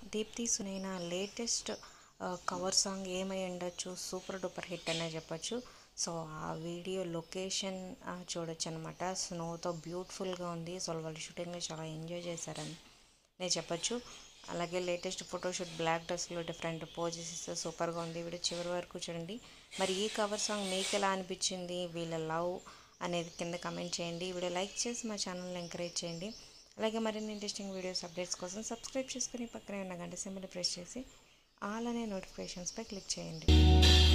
Deepti Sunaina latest cover song ఏమై ఉండొచ్చు super duper hit అనే చెప్పొచ్చు సో ఆ వీడియో లొకేషన్ చూడొచ్చు అనమాట స్నోతో బ్యూటిఫుల్గా ఉంది సో వాళ్ళు షూటింగ్లో చాలా ఎంజాయ్ చేశారని నేను చెప్పొచ్చు అలాగే లేటెస్ట్ ఫోటోషూట్ బ్లాక్ డ్రెస్లో డిఫరెంట్ పోజెస్ ఇస్తే సూపర్గా ఉంది వీడియో చివరి వరకు చూడండి మరి ఈ కవర్ సాంగ్ మీకు ఎలా అనిపించింది వీళ్ళ లవ్ అనేది కింద కమెంట్ చేయండి వీడియో లైక్ చేసి మా ఛానల్ని ఎంకరేజ్ చేయండి అలాగే మరిన్ని ఇంట్రెస్టింగ్ వీడియోస్ అప్డేట్స్ కోసం సబ్స్క్రైబ్ చేసుకుని పక్కనే ఉన్న గంట సింబల్ ప్రెస్ చేసి ఆల్ అనే నోటిఫికేషన్స్పై క్లిక్ చేయండి